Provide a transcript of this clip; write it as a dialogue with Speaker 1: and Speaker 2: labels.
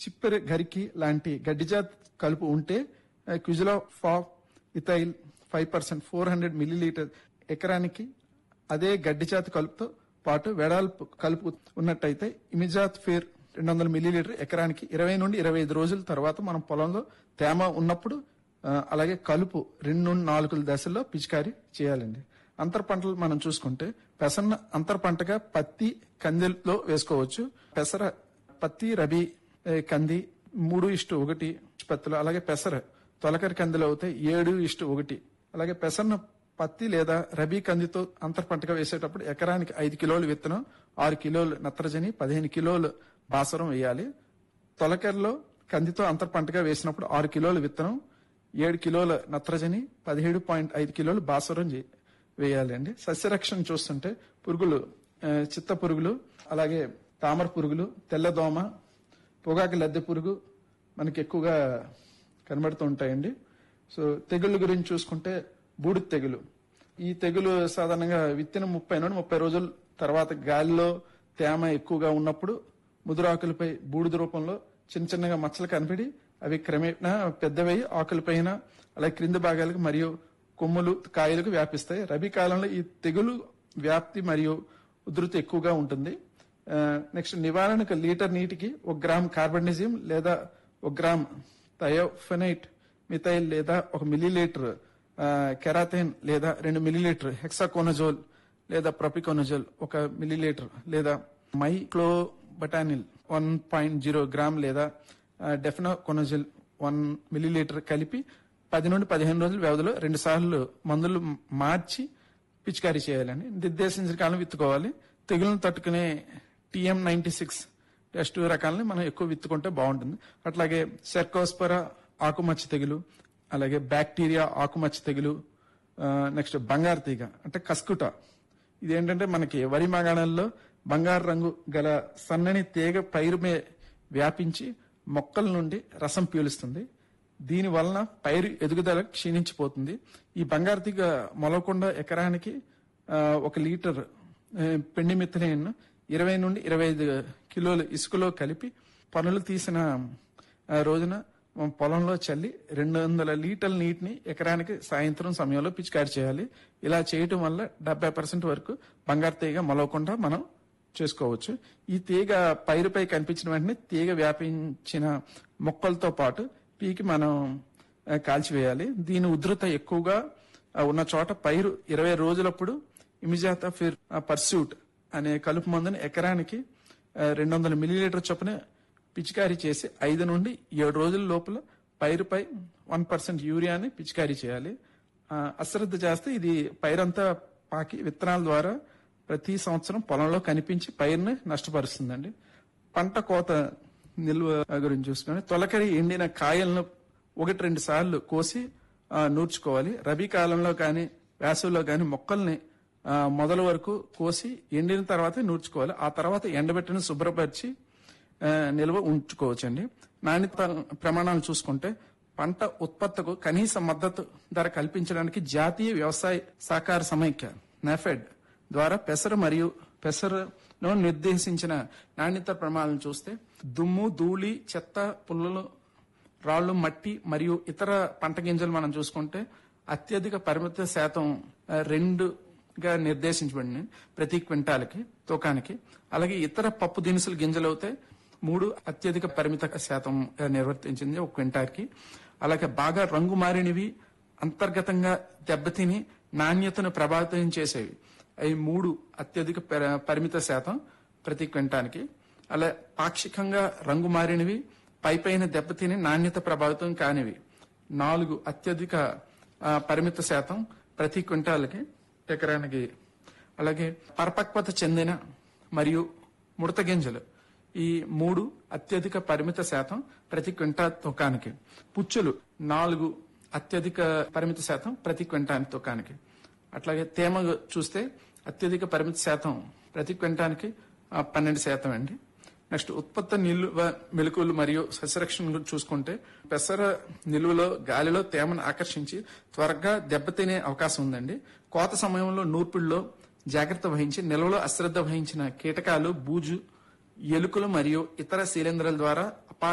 Speaker 1: చిప్పెర గరికి లాంటి గడ్డిజాత్ కలుపు ఉంటే quizalofop ethyl five percent four hundred millilitre ఎకరానికి అదే గడ్డిజాతి కలుపుతో పాటు వెడల్పు కలుపు ఉన్నట్టయితే ఇమిజాత్ ఫేర్ రెండు వందల మిల్లీలీటర్ ఎకరానికి ఇరవై నుండి ఇరవై ఐదు రోజుల తర్వాత మనం పొలంలో తేమ ఉన్నప్పుడు ఆ, అలాగే కలుపు రెండు నుండి నాలుగు దశల్లో పిచికారీ చేయాలండి అంతర పంటలు మనం చూసుకుంటే పెసన్న అంతర పంటగా పత్తి కందిలో వేసుకోవచ్చు పెసర పత్తి రబీ ఏ, కంది మూడు ఇష్టు ఒకటి పత్తులు అలాగే పెసర తొలకరి కందిలో అవుతాయి ఏడు ఇష్టు ఒకటి అలాగే పెసన్న పత్తి లేదా రబీ కందితో అంతర పంటగా వేసేటప్పుడు ఎకరానికి ఐదు కిలోలు విత్తనం ఆరు కిలోలు నత్రజని పదిహేను కిలోలు బాసరం వేయాలి తొలకరిలో కందితో అంతర పంటగా వేసినప్పుడు ఆరు కిలోల విత్తనం ఏడు కిలోల నత్రజని పదిహేడు పాయింట్ ఐదు కిలోలు బాసరం చే- వేయాలండి సస్యరక్షణ చూస్తుంటే పురుగులు ఆ, చిత్త పురుగులు అలాగే తామర పురుగులు తెల్లదోమ పొగాకు లద్దె పురుగు మనకి ఎక్కువగా కనబడుతూ ఉంటాయండి సో తెగుళ్ళ గురించి చూసుకుంటే బూడిద తెగులు ఈ తెగులు సాధారణంగా విత్తిన ముప్పై నుండి ముప్పై రోజుల తర్వాత గాలిలో తేమ ఎక్కువగా ఉన్నప్పుడు ముదురాకులపై బూడిద రూపంలో చిన్న చిన్నగా మచ్చలు కనపడి అవి క్రమేణా పెద్దవై ఆకులపైన అలాగే క్రింది భాగాలకు మరియు కొమ్ములు కాయలకు వ్యాపిస్తాయి రబీ కాలంలో ఈ తెగులు వ్యాప్తి మరియు ఉధృతి ఎక్కువగా ఉంటుంది ఆ, నెక్స్ట్ నివారణకు లీటర్ నీటికి ఒక గ్రామ్ కార్బనిజం లేదా ఒక గ్రామ్ థయోఫెనైట్ మిథైల్ లేదా ఒక మిల్లీలీటర్ కెరాథైన్ లేదా రెండు మిల్లీలీటర్ హెక్సాకోనజోల్ లేదా ప్రొపికోనజోల్ ఒక మిల్లీలీటర్ లేదా myclobutanil one point zero gram లేదా డెఫినోకోనజోల్ వన్ మిల్లీలీటర్ కలిపి పది నుండి పదిహేను రోజుల వ్యవధిలో రెండు సార్లు మందులు మార్చి పిచికారీ చేయాలండి నిర్దేశించిన కాలం విత్తుకోవాలి తెగులను తట్టుకునే టిఎం నైన్టీ సిక్స్ టెస్ట్ రకాలని మనం ఎక్కువ విత్తుకుంటే బాగుంటుంది అట్లాగే సెర్కోస్పరా ఆకుమచ్చ తెగులు అలాగే బ్యాక్టీరియా ఆకుమచ్చ తెగులు నెక్స్ట్ బంగారు తీగ అంటే కస్కుట ఇదేంటంటే మనకి వరి మాగాణాల్లో బంగారు రంగు గల సన్నని తీగ పైరు మే వ్యాపించి మొక్కల నుండి రసం పీలుస్తుంది దీని వలన పైరు ఎదుగుదల క్షీణించిపోతుంది ఈ బంగారు తీగ మొలవకుండా ఎకరానికి ఆ, ఒక లీటర్ ఆ, పెండి మిథలేన్ ఇరవై నుండి ఇరవై ఐదు కిలోలు ఇసుకలో కలిపి పనులు తీసిన ఆ, రోజున మన పొలంలో చల్లి రెండు వందల లీటర్ల నీటిని ఎకరానికి సాయంత్రం సమయంలో పిచికారి చేయాలి ఇలా చేయటం వల్ల డెబ్బై పర్సెంట్ వరకు బంగారు తీగ మొలవకుండా మనం చేసుకోవచ్చు ఈ తీగ పైరుపై కనిపించిన వెంటనే తీగ వ్యాపించిన మొక్కలతో పాటు పీకి మనం ఆ, కాల్చివేయాలి దీని ఉధృత ఎక్కువగా ఆ, ఉన్న చోట పైరు ఇరవై రోజులప్పుడు ఇమిజాతా ఫిర్ పర్సూట్ అనే కలుపు మందుని ఎకరానికి రెండు వందల మిల్లీలీటర్ చొప్పున పిచికారీ చేసి ఐదు నుండి ఏడు రోజుల లోపల పైరుపై వన్ పర్సెంట్ యూరియాని పిచికారీ చేయాలి ఆ, అశ్రద్ధ చేస్తే ఇది పైరంతా పాకి విత్తనాల ద్వారా ప్రతి సంవత్సరం పొలంలో కనిపించి పైరుని నష్టపరుస్తుందండి పంట కోత నిల్వ గురించి చూసుకొని తొలకరి ఎండిన కాయలను ఒకటి రెండు సార్లు కోసి ఆ, నూర్చుకోవాలి రబీ కాలంలో కానీ వేసవిలో కానీ మొక్కల్ని ఆ, మొదల వరకు కోసి ఎండిన తర్వాత నూర్చుకోవాలి ఆ తర్వాత ఎండబెట్టిన శుభ్రపరిచి ఆ, నిల్వ ఉంచుకోవచ్చండి నాణ్యత ప్రమాణాలు చూసుకుంటే పంట ఉత్పత్తికు కనీస మద్దతు ధర కల్పించడానికి జాతీయ వ్యవసాయ సహకార సమైక్య నెఫెడ్ ద్వారా పెసర మరియు పెసరలో నిర్దేశించిన నాణ్యత ప్రమాణాలను చూస్తే దుమ్ము ధూళి చెత్త పుల్లలు రాళ్లు మట్టి మరియు ఇతర పంట గింజలు మనం చూసుకుంటే అత్యధిక పరిమిత శాతం ఆ, రెండుగా నిర్దేశించబడింది ప్రతి క్వింటాలకి తూకానికి అలాగే ఇతర పప్పు దినుసులు గింజలు అయితే మూడు అత్యధిక పరిమిత శాతం ఆ, నిర్వర్తించింది ఒక క్వింటాల్కి అలాగే బాగా రంగు మారినవి అంతర్గతంగా దెబ్బతిని నాణ్యతను ప్రభావితం చేసేవి అవి మూడు అత్యధిక పర- పరిమిత శాతం ప్రతి క్వింటానికి అలా పాక్షికంగా రంగు మారినవి పై పైన దెబ్బతిని నాణ్యత ప్రభావితం కానివి నాలుగు అత్యధిక ఆ, పరిమిత శాతం ప్రతి క్వింటాల్కి ఎకరానికి అలాగే పరిపక్వత చెందిన మరియు ముడత గింజలు ఈ మూడు అత్యధిక పరిమిత శాతం ప్రతి క్వింటా తూకానికి పుచ్చులు నాలుగు అత్యధిక పరిమిత శాతం ప్రతి క్వింటానికి తూకానికి అట్లాగే తేమ చూస్తే అత్యధిక పరిమిత శాతం ప్రతి క్వింటానికి ఆ, పన్నెండు శాతం అండి నెక్స్ట్ ఉత్పత్తి నిల్వ మెలకువలు మరియు సస్యరక్షణ గురించి చూసుకుంటే పెసర నిల్వలో గాలిలో తేమను ఆకర్షించి త్వరగా దెబ్బతినే అవకాశం ఉందండి కోత సమయంలో నూర్పిడిలో జాగ్రత్త వహించి నిల్వలో అశ్రద్ధ వహించిన కీటకాలు బూజు ఎలుకలు మరియు ఇతర శీలేంధ్రాల ద్వారా అపార